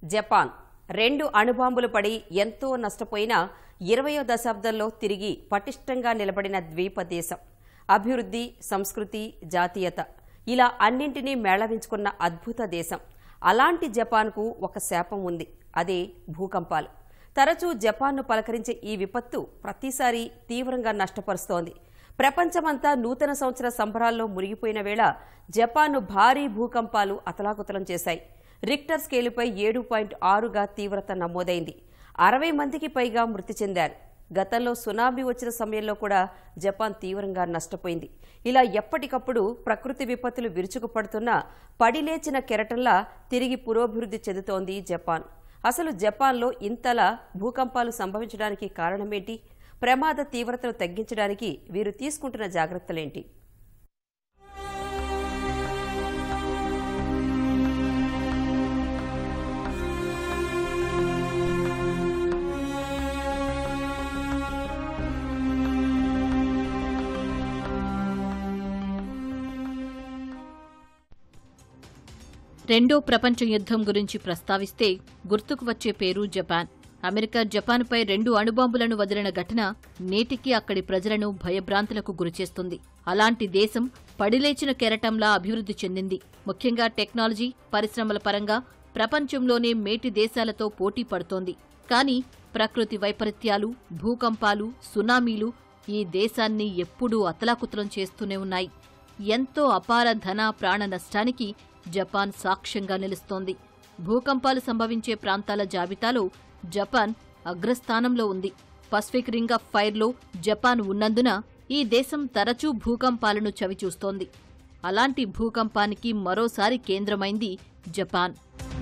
Japan రెండు అణుబాంబులు పడి ఎంతో నష్టపోయినా ఇరవయో దశాబ్దంలో తిరిగి పటిష్టంగా నిలబడిన ద్వీప దేశం అభివృద్ధి సంస్కృతి జాతీయత ఇలా అన్నింటినీ మేళవించుకున్న అద్భుత దేశం అలాంటి జపాన్కు ఒక శాపం ఉంది అదే భూకంపాలు తరచూ జపాన్ను పలకరించే ఈ విపత్తు ప్రతిసారి తీవ్రంగా నష్టపరుస్తోంది ప్రపంచమంతా నూతన సంవత్సర సంబరాల్లో మునిగిపోయిన వేళ జపాన్ను భారీ భూకంపాలు అతలాకుతలం చేశాయి రిక్టర్ స్కేలుపై ఏడు పాయింట్ ఆరుగా తీవ్రత నమోదైంది అరవై మందికి పైగా మృతి చెందారు గతంలో సునామీ వచ్చిన సమయంలో కూడా జపాన్ తీవ్రంగా నష్టపోయింది ఇలా ఎప్పటికప్పుడు ప్రకృతి విపత్తులు విరుచుకుపడుతున్నా పడిలేచిన కెరటంలా తిరిగి పురోభివృద్ధి చెందుతోంది జపాన్ అసలు జపాన్లో ఇంతలా భూకంపాలు సంభవించడానికి కారణమేంటి ప్రమాద తీవ్రతను తగ్గించడానికి వీరు తీసుకుంటున్న జాగ్రత్తలేంటి రెండో ప్రపంచ యుద్ధం గురించి ప్రస్తావిస్తే గుర్తుకు వచ్చే పేరు జపాన్ అమెరికా జపాన్పై రెండు అణుబాంబులను వదిలిన ఘటన నేటికి అక్కడి ప్రజలను భయభ్రాంతులకు గురిచేస్తుంది అలాంటి దేశం పడిలేచిన కెరటంలా అభివృద్ధి చెందింది ముఖ్యంగా టెక్నాలజీ పరిశ్రమల పరంగా ప్రపంచంలోనే మేటి దేశాలతో పోటీ పడుతోంది కానీ ప్రకృతి వైపరీత్యాలు భూకంపాలు సునామీలు ఈ దేశాన్ని ఎప్పుడూ అతలాకుతలం చేస్తూనే ఉన్నాయి ఎంతో అపార ధన ప్రాణ నష్టానికి జపాన్ సాక్ష్యంగా నిలుస్తోంది భూకంపాలు సంభవించే ప్రాంతాల జాబితాలో జపాన్ అగ్రస్థానంలో ఉంది పసిఫిక్ రింగ్ ఆఫ్ ఫైర్లో జపాన్ ఉన్నందున ఈ దేశం తరచూ భూకంపాలను చవిచూస్తోంది అలాంటి భూకంపానికి మరోసారి కేంద్రమైంది జపాన్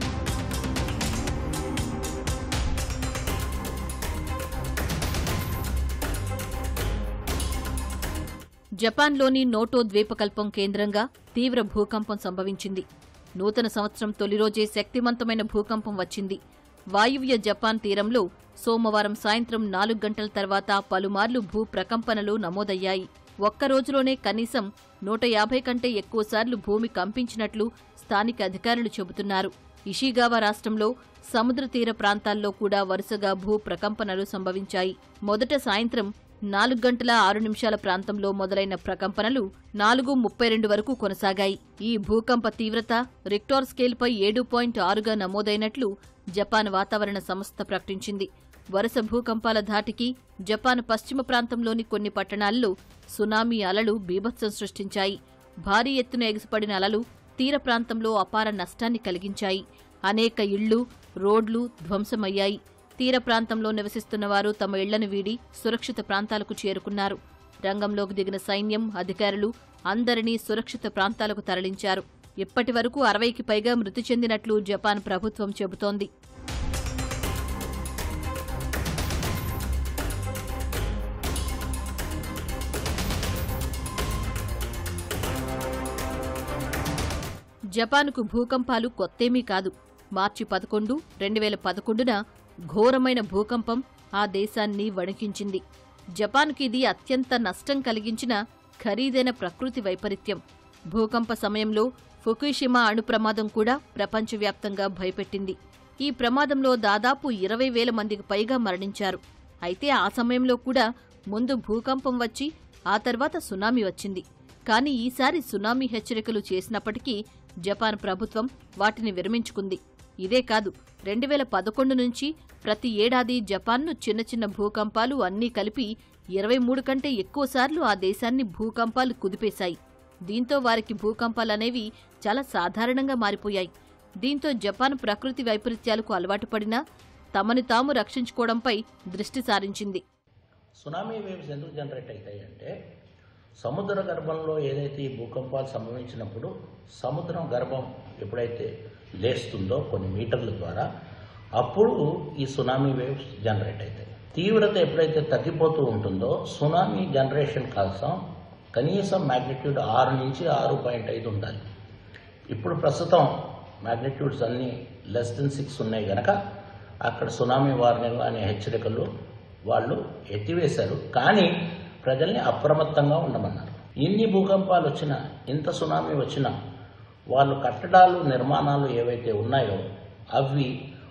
జపాన్లోని నోటో ద్వీపకల్పం కేంద్రంగా తీవ్ర భూకంపం సంభవించింది నూతన సంవత్సరం తొలి రోజే శక్తివంతమైన భూకంపం వచ్చింది వాయువ్య జపాన్ తీరంలో సోమవారం సాయంత్రం నాలుగు గంటల తర్వాత పలుమార్లు భూ ప్రకంపనలు నమోదయ్యాయి ఒక్క రోజులోనే కనీసం నూట యాభై కంటే ఎక్కువసార్లు భూమి కంపించినట్లు స్థానిక అధికారులు చెబుతున్నారు ఇషిగావా రాష్ట్రంలో సముద్ర తీర ప్రాంతాల్లో కూడా వరుసగా భూ ప్రకంపనలు సంభవించాయి మొదట సాయంత్రం నాలుగు గంటల ఆరు నిమిషాల ప్రాంతంలో మొదలైన ప్రకంపనలు నాలుగు ముప్పై రెండు వరకు కొనసాగాయి ఈ భూకంప తీవ్రత రిక్టార్ స్కేల్పై ఏడు పాయింట్ ఆరుగా నమోదైనట్లు జపాన్ వాతావరణ సంస్థ ప్రకటించింది వరుస భూకంపాల ధాటికి జపాన్ పశ్చిమ ప్రాంతంలోని కొన్ని పట్టణాల్లో సునామీ అలలు బీభత్సం సృష్టించాయి భారీ ఎత్తున ఎగిసిపడిన అలలు తీర ప్రాంతంలో అపార నష్టాన్ని కలిగించాయి అనేక ఇళ్లు రోడ్లు ధ్వంసమయ్యాయి తీర ప్రాంతంలో నివసిస్తున్న వారు తమ ఇళ్లను వీడి సురక్షిత ప్రాంతాలకు చేరుకున్నారు రంగంలోకి దిగిన సైన్యం అధికారులు అందరినీ సురక్షిత ప్రాంతాలకు తరలించారు ఇప్పటి వరకు అరవైకి పైగా మృతి చెందినట్లు జపాన్ ప్రభుత్వం చెబుతోంది జపాన్కు భూకంపాలు కొత్తేమీ కాదు మార్చి పదకొండు రెండు వేల పదకొండున ఘోరమైన భూకంపం ఆ దేశాన్ని వణికించింది జపాన్కు ఇది అత్యంత నష్టం కలిగించిన ఖరీదైన ప్రకృతి వైపరీత్యం భూకంప సమయంలో ఫుకుషిమా అణు ప్రమాదం కూడా ప్రపంచవ్యాప్తంగా భయపెట్టింది ఈ ప్రమాదంలో దాదాపు ఇరవై వేల మందికి పైగా మరణించారు అయితే ఆ సమయంలో కూడా ముందు భూకంపం వచ్చి ఆ తర్వాత సునామీ వచ్చింది కానీ ఈసారి సునామీ హెచ్చరికలు చేసినప్పటికీ జపాన్ ప్రభుత్వం వాటిని విరమించుకుంది ఇదే కాదు రెండు వేల పదకొండు నుంచి ప్రతి ఏడాది జపాన్ను చిన్న చిన్న భూకంపాలు అన్నీ కలిపి ఇరవై మూడు కంటే ఎక్కువసార్లు ఆ దేశాన్ని భూకంపాలు కుదిపేశాయి దీంతో వారికి భూకంపాలనేవి చాలా సాధారణంగా మారిపోయాయి దీంతో జపాన్ ప్రకృతి వైపరీత్యాలకు అలవాటు పడినా తమని తాము రక్షించుకోవడంపై దృష్టి సారించింది సునామీ వేవ్స్ ఎందుకు జనరేట్ అవుతాయి అంటే సముద్ర గర్భంలో ఏదైతే ఈ భూకంపాలు సంభవించినప్పుడు సముద్రం గర్భం ఎప్పుడైతే లేస్తుందో కొన్ని మీటర్ల ద్వారా అప్పుడు ఈ సునామీ వేవ్స్ జనరేట్ అవుతాయి తీవ్రత ఎప్పుడైతే తగ్గిపోతూ ఉంటుందో సునామీ జనరేషన్ కోసం కనీసం మ్యాగ్నిట్యూడ్ ఆరు నుంచి ఆరు పాయింట్ ఐదు ఉండాలి ఇప్పుడు ప్రస్తుతం మ్యాగ్నిట్యూడ్స్ అన్నీ లెస్ దెన్ సిక్స్ ఉన్నాయి గనక అక్కడ సునామీ వార్నింగ్ అనే హెచ్చరికలు వాళ్ళు ఎత్తివేశారు కానీ ప్రజల్ని అప్రమత్తంగా ఉండమన్నారు ఎన్ని భూకంపాలు వచ్చినా ఇంత సునామీ వచ్చినా వాళ్ళు కట్టడాలు నిర్మాణాలు ఏవైతే ఉన్నాయో అవి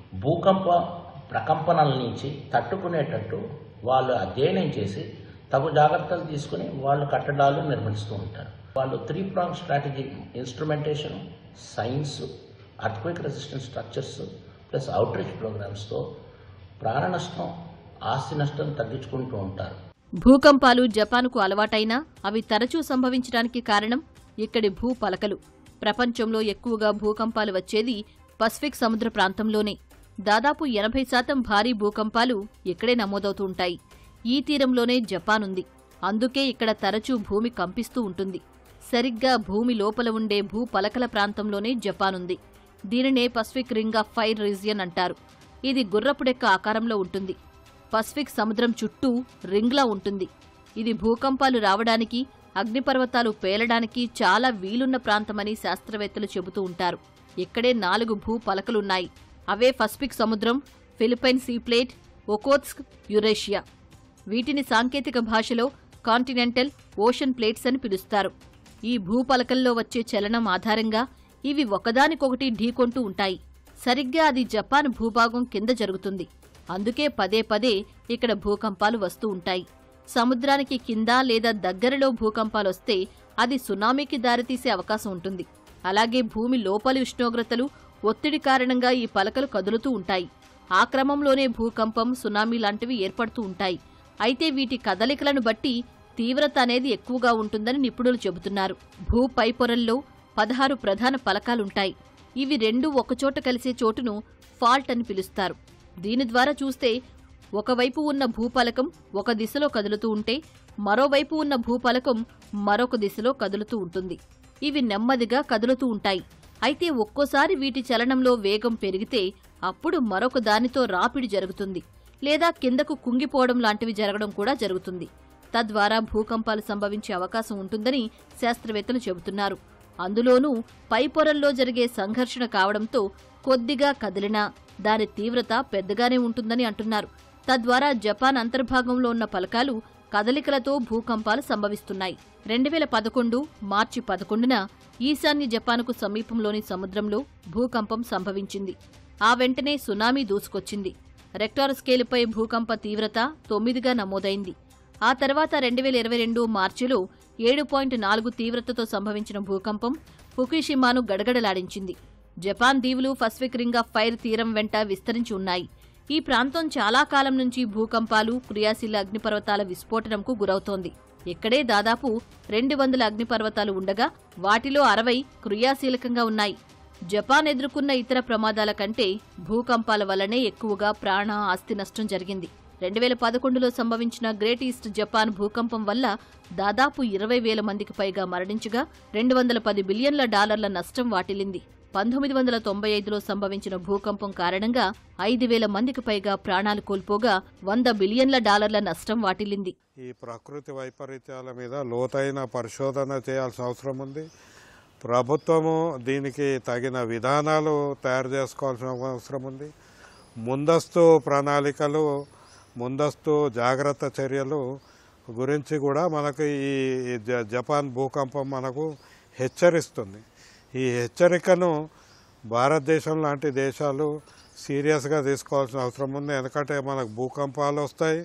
భూకంప ప్రకంపనల నుంచి తట్టుకునేటట్టు వాళ్ళు అధ్యయనం చేసి తగు జాగ్రత్తలు తీసుకుని వాళ్ళు కట్టడాలు నిర్మిస్తూ ఉంటారు వాళ్ళు three prong strategy instrumentation science earthquake resistant structures plus outreach ప్రోగ్రామ్స్తో ప్రాణ నష్టం ఆస్తి నష్టం తగ్గించుకుంటూ ఉంటారు భూకంపాలు జపాన్కు అలవాటైనా అవి తరచూ సంభవించడానికి కారణం ఇక్కడి భూపలకలు ప్రపంచంలో ఎక్కువగా భూకంపాలు వచ్చేది పసిఫిక్ సముద్ర ప్రాంతంలోనే దాదాపు ఎనభై శాతం భారీ భూకంపాలు ఇక్కడే నమోదవుతూ ఉంటాయి ఈ తీరంలోనే జపాన్ ఉంది అందుకే ఇక్కడ తరచూ భూమి కంపిస్తూ ఉంటుంది సరిగ్గా భూమి లోపల ఉండే భూపలకల ప్రాంతంలోనే జపాన్ ఉంది దీనినే Pacific ring of fire region అంటారు ఇది గుర్రపుడెక్క ఆకారంలో ఉంటుంది పసిఫిక్ సముద్రం చుట్టూ రింగ్లా ఉంటుంది ఇది భూకంపాలు రావడానికి అగ్నిపర్వతాలు పేలడానికి చాలా వీలున్న ప్రాంతమని శాస్త్రవేత్తలు చెబుతూ ఉంటారు ఇక్కడే నాలుగు భూపలకలున్నాయి అవే పసిఫిక్ సముద్రం ఫిలిపైన్ సీప్లేట్ ఒకోత్స్క్ యురేషియా వీటిని సాంకేతిక భాషలో కాంటినెంటల్ ఓషన్ ప్లేట్స్ అని పిలుస్తారు ఈ భూపలకల్లో వచ్చే చలనం ఆధారంగా ఇవి ఒకదానికొకటి ఢీకొంటూ ఉంటాయి సరిగ్గా అది జపాన్ భూభాగం కింద జరుగుతుంది అందుకే పదే పదే ఇక్కడ భూకంపాలు వస్తూ ఉంటాయి సముద్రానికి కింద లేదా దగ్గరలో భూకంపాలొస్తే అది సునామీకి దారితీసే అవకాశం ఉంటుంది అలాగే భూమి లోపలి ఉష్ణోగ్రతలు ఒత్తిడి కారణంగా ఈ పలకలు కదులుతూ ఉంటాయి ఆ క్రమంలోనే భూకంపం సునామీ లాంటివి ఏర్పడుతూ ఉంటాయి అయితే వీటి కదలికలను బట్టి తీవ్రత అనేది ఎక్కువగా ఉంటుందని నిపుణులు చెబుతున్నారు భూ పైపొరల్లో పదహారు ప్రధాన పలకాలుంటాయి ఇవి రెండు ఒకచోట కలిసే చోటును ఫాల్ట్ అని పిలుస్తారు దీని ద్వారా చూస్తే ఒకవైపు ఉన్న భూపలకం ఒక దిశలో కదులుతూ ఉంటే మరోవైపు ఉన్న భూపలకం మరొక దిశలో కదులుతూ ఉంటుంది ఇవి నెమ్మదిగా కదులుతూ ఉంటాయి అయితే ఒక్కోసారి వీటి చలనంలో వేగం పెరిగితే అప్పుడు మరొక దానితో రాపిడి జరుగుతుంది లేదా కిందకు కుంగిపోవడం లాంటివి జరగడం కూడా జరుగుతుంది తద్వారా భూకంపాలు సంభవించే అవకాశం ఉంటుందని శాస్త్రవేత్తలు చెబుతున్నారు అందులోనూ పై పొరల్లో జరిగే సంఘర్షణ కావడంతో కొద్దిగా కదిలినా దాని తీవ్రత పెద్దగానే ఉంటుందని అంటున్నారు తద్వారా జపాన్ అంతర్భాగంలో ఉన్న పలకాలు కదలికలతో భూకంపాలు సంభవిస్తున్నాయి రెండు వేల పదకొండు మార్చి పదకొండున ఈశాన్య జపాన్కు సమీపంలోని సముద్రంలో భూకంపం సంభవించింది ఆ వెంటనే సునామీ దూసుకొచ్చింది రెక్టార్ స్కేలుపై భూకంప తీవ్రత తొమ్మిదిగా నమోదైంది ఆ తర్వాత రెండు వేల ఇరవై రెండు మార్చిలో ఏడు పాయింట్ నాలుగు తీవ్రతతో సంభవించిన భూకంపం ఫుకుషిమాను గడగడలాడించింది జపాన్ దీవులు పసిఫిక్ రింగ్ ఆఫ్ ఫైర్ తీరం వెంట విస్తరించి ఉన్నాయి ఈ ప్రాంతం చాలా కాలం నుంచి భూకంపాలు క్రియాశీల అగ్నిపర్వతాల విస్ఫోటనంకు గురవుతోంది ఇక్కడే దాదాపు రెండు వందల అగ్నిపర్వతాలు ఉండగా వాటిలో అరవై క్రియాశీలకంగా ఉన్నాయి జపాన్ ఎదుర్కొన్న ఇతర ప్రమాదాల కంటే భూకంపాల వల్లనే ఎక్కువగా ప్రాణ ఆస్తి నష్టం జరిగింది రెండు వేల పదకొండులో సంభవించిన గ్రేట్ ఈస్ట్ జపాన్ భూకంపం వల్ల దాదాపు ఇరవై వేల మందికి పైగా మరణించగా రెండు వందల పది బిలియన్ల డాలర్ల నష్టం వాటిల్లింది పంతొమ్మిది వందల తొంభై ఐదులో సంభవించిన భూకంపం కారణంగా ఐదు వేల మందికి పైగా ప్రాణాలు కోల్పోగా వంద బిలియన్ల డాలర్ల నష్టం వాటిల్లింది ఈ ప్రకృతి వైపరీత్యాల మీద లోతైన పరిశోధన చేయాల్సిన అవసరం ఉంది ప్రభుత్వము దీనికి తగిన విధానాలు తయారు చేసుకోవాల్సిన అవసరం ఉంది ముందస్తు ప్రణాళికలు ముందస్తు జాగ్రత్త చర్యలు గురించి కూడా మనకు ఈ జ- జపాన్ భూకంపం మనకు హెచ్చరిస్తుంది ఈ హెచ్చరికను భారతదేశం లాంటి దేశాలు సీరియస్గా తీసుకోవాల్సిన అవసరం ఉంది ఎందుకంటే మనకు భూకంపాలు వస్తాయి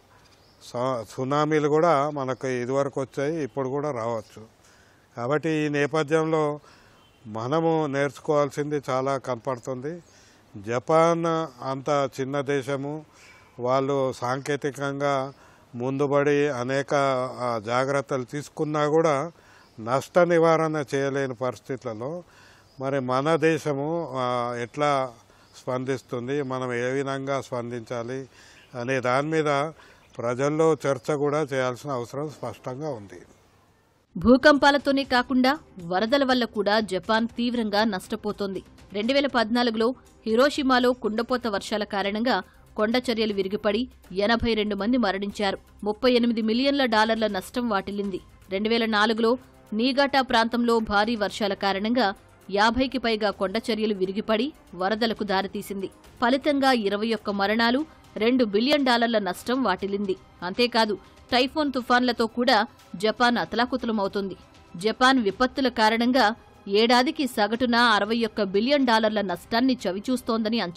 స- సునామీలు కూడా మనకు ఇదివరకు వచ్చాయి ఇప్పుడు కూడా రావచ్చు కాబట్టి ఈ నేపథ్యంలో మనము నేర్చుకోవాల్సింది చాలా కనపడుతుంది జపాన్ అంత చిన్న దేశము వాళ్ళు సాంకేతికంగా ముందుబడి అనేక ఆ, జాగ్రత్తలు తీసుకున్నా కూడా నష్ట నివారణ చేయలేని పరిస్థితులలో మరి మన దేశము ఆ, ఎట్లా స్పందిస్తుంది మనం ఏ విధంగా స్పందించాలి అనే దాని మీద ప్రజల్లో చర్చ కూడా చేయాల్సిన అవసరం స్పష్టంగా ఉంది భూకంపాలతోనే కాకుండా వరదల వల్ల కూడా జపాన్ తీవ్రంగా నష్టపోతోంది రెండు వేల పద్నాలుగులో హిరోషిమాలో కుండపోత వర్షాల కారణంగా కొండ చర్యలు విరిగిపడి ఎనభై రెండు మంది మరణించారు ముప్పై ఎనిమిది మిలియన్ల డాలర్ల నష్టం వాటిల్లింది రెండు వేల నాలుగులో నీగాటా ప్రాంతంలో భారీ వర్షాల కారణంగా యాభైకి పైగా కొండ చర్యలు విరిగిపడి వరదలకు దారితీసింది ఫలితంగా ఇరవై ఒక్క మరణాలు రెండు బిలియన్ డాలర్ల నష్టం వాటిల్లింది అంతేకాదు టైఫోన్ తుఫాన్లతో కూడా జపాన్ అతలాకుతలమవుతుంది జపాన్ విపత్తుల కారణంగా ఏడాదికి సగటున అరవై ఒక్క బిలియన్ డాలర్ల నష్టాన్ని చవిచూస్తోందని అంచనా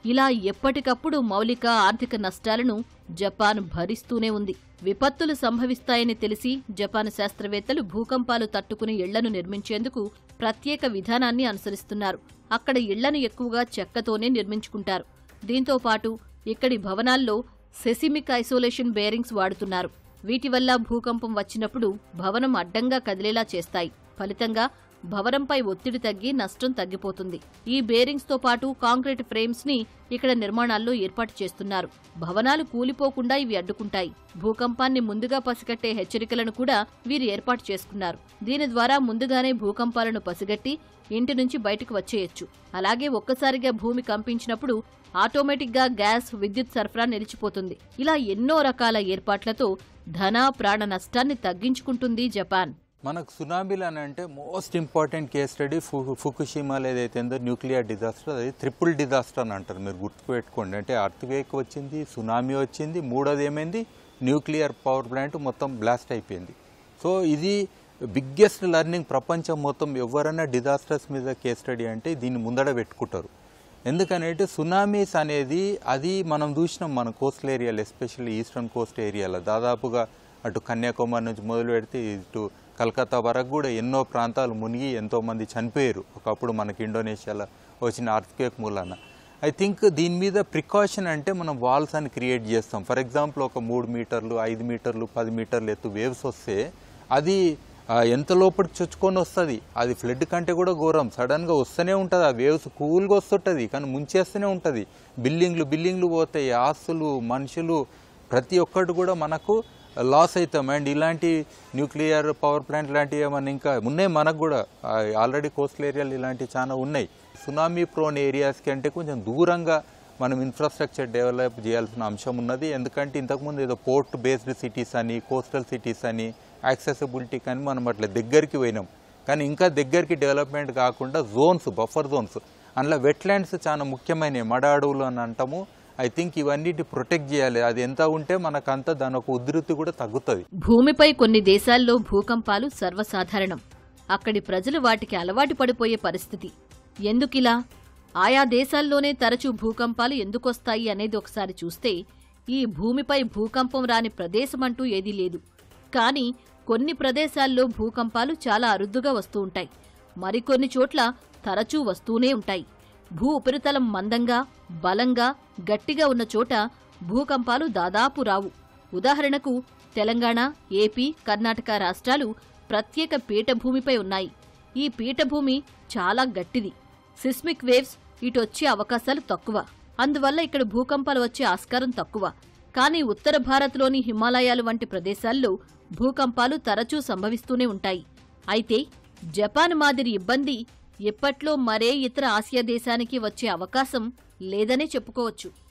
ఇలా ఎప్పటికప్పుడు మౌలిక ఆర్థిక నష్టాలను జపాన్ భరిస్తూనే ఉంది విపత్తులు సంభవిస్తాయని తెలిసి జపాన్ శాస్త్రవేత్తలు భూకంపాలు తట్టుకుని ఇళ్లను నిర్మించేందుకు ప్రత్యేక విధానాన్ని అనుసరిస్తున్నారు అక్కడ ఇళ్లను ఎక్కువగా చెక్కతోనే నిర్మించుకుంటారు దీంతో పాటు ఇక్కడి భవనాల్లో సెసిమిక్ ఐసోలేషన్ బేరింగ్స్ వాడుతున్నారు వీటి వల్ల భూకంపం వచ్చినప్పుడు భవనం అడ్డంగా కదిలేలా చేస్తాయి ఫలితంగా భవనంపై ఒత్తిడి తగ్గి నష్టం తగ్గిపోతుంది ఈ బేరింగ్స్ తో పాటు కాంక్రీట్ ఫ్రేమ్స్ ని ఇక్కడ నిర్మాణాల్లో ఏర్పాటు చేస్తున్నారు భవనాలు కూలిపోకుండా ఇవి అడ్డుకుంటాయి భూకంపాన్ని ముందుగా పసిగట్టే హెచ్చరికలను కూడా వీరు ఏర్పాటు చేసుకున్నారు దీని ద్వారా ముందుగానే భూకంపాలను పసిగట్టి ఇంటి నుంచి బయటకు వచ్చేయొచ్చు అలాగే ఒక్కసారిగా భూమి కంపించినప్పుడు ఆటోమేటిక్గా గ్యాస్ విద్యుత్ సరఫరా నిలిచిపోతుంది ఇలా ఎన్నో రకాల ఏర్పాట్లతో ధన ప్రాణ నష్టాన్ని తగ్గించుకుంటుంది జపాన్ మనకు సునామీలు అని అంటే మోస్ట్ ఇంపార్టెంట్ కేస్ స్టడీ ఫు ఫుకుషిమాలో ఏదైతే ఉందో న్యూక్లియర్ డిజాస్టర్ అది ట్రిపుల్ డిజాస్టర్ అని అంటారు మీరు గుర్తుపెట్టుకోండి అంటే అర్త్వేక్ వచ్చింది సునామీ వచ్చింది మూడోది ఏమైంది న్యూక్లియర్ పవర్ ప్లాంట్ మొత్తం బ్లాస్ట్ అయిపోయింది సో ఇది బిగ్గెస్ట్ లెర్నింగ్ ప్రపంచం మొత్తం ఎవరైనా డిజాస్టర్స్ మీద కేస్ స్టడీ అంటే దీన్ని ముందడ పెట్టుకుంటారు ఎందుకనంటే సునామీస్ అనేది అది మనం చూసినాం మన కోస్టల్ ఏరియాలో ఎస్పెషల్లీ ఈస్టర్న్ కోస్ట్ ఏరియాలో దాదాపుగా అటు కన్యాకుమారి నుంచి మొదలు పెడితే ఇటు కలకత్తా వరకు కూడా ఎన్నో ప్రాంతాలు మునిగి ఎంతో మంది చనిపోయారు ఒకప్పుడు మనకి ఇండోనేషియాలో వచ్చిన అర్త్క్వేక్ మూలాన ఐ థింక్ దీని మీద ప్రికాషన్ అంటే మనం వాల్స్ అని క్రియేట్ చేస్తాం ఫర్ ఎగ్జాంపుల్ ఒక మూడు మీటర్లు ఐదు మీటర్లు పది మీటర్లు ఎత్తు వేవ్స్ వస్తే అది ఆ, ఎంత లోపలికి చొచ్చుకొని వస్తుంది అది ఫ్లడ్ కంటే కూడా ఘోరం సడన్గా వస్తూనే ఉంటుంది ఆ వేవ్స్ కూల్గా వస్తుంటుంది కానీ ముంచేస్తూనే ఉంటుంది బిల్డింగ్లు బిల్డింగ్లు పోతాయి ఆస్తులు మనుషులు ప్రతి ఒక్కటి కూడా మనకు లాస్ అవుతాం అండ్ ఇలాంటి న్యూక్లియర్ పవర్ ప్లాంట్ లాంటివి ఏమన్నా ఇంకా ఉన్నాయి మనకు కూడా ఆల్రెడీ కోస్టల్ ఏరియాలు ఇలాంటివి చాలా ఉన్నాయి సునామీ ప్రోన్ ఏరియాస్కి అంటే కొంచెం దూరంగా మనం ఇన్ఫ్రాస్ట్రక్చర్ డెవలప్ చేయాల్సిన అంశం ఉన్నది ఎందుకంటే ఇంతకుముందు ఏదో పోర్ట్ బేస్డ్ సిటీస్ అని కోస్టల్ సిటీస్ అని యాక్సెసిబిలిటీ కానీ మనం అట్లా దగ్గరికి పోయినాం కానీ ఇంకా దగ్గరికి డెవలప్మెంట్ కాకుండా జోన్స్ బఫర్ జోన్స్ అందులో వెట్లాండ్స్ చాలా ముఖ్యమైనవి మడ అడవులు అని అంటాము ఐ థింక్ ఇవన్నిటి ప్రొటెక్ట్ చేయాలి అది ఎంత ఉంటే మనకంత దాని ఒక ఉధృతి కూడా తగ్గుతుంది భూమిపై కొన్ని దేశాల్లో భూకంపాలు సర్వసాధారణం అక్కడి ప్రజలు వాటికి అలవాటు పడిపోయే పరిస్థితి ఎందుకిలా ఆయా దేశాల్లోనే తరచూ భూకంపాలు ఎందుకొస్తాయి అనేది ఒకసారి చూస్తే ఈ భూమిపై భూకంపం రాని ప్రదేశమంటూ ఏదీ లేదు కానీ కొన్ని ప్రదేశాల్లో భూకంపాలు చాలా అరుదుగా వస్తూ ఉంటాయి మరికొన్ని చోట్ల తరచూ వస్తూనే ఉంటాయి భూ ఉపరితలం మందంగా బలంగా గట్టిగా ఉన్న చోట భూకంపాలు దాదాపు రావు ఉదాహరణకు తెలంగాణ ఏపీ కర్ణాటక రాష్ట్రాలు ప్రత్యేక పీఠభూమిపై ఉన్నాయి ఈ పీఠభూమి చాలా గట్టిది సిస్మిక్ వేవ్స్ ఇటొచ్చే అవకాశాలు తక్కువ అందువల్ల ఇక్కడ భూకంపాలు వచ్చే ఆస్కారం తక్కువ కానీ ఉత్తర భారత్లోని హిమాలయాలు వంటి ప్రదేశాల్లో భూకంపాలు తరచూ సంభవిస్తూనే ఉంటాయి అయితే జపాన్ మాదిరి ఇబ్బంది ఎప్పట్లో మరే ఇతర ఆసియా దేశానికి వచ్చే అవకాశం లేదనే చెప్పుకోవచ్చు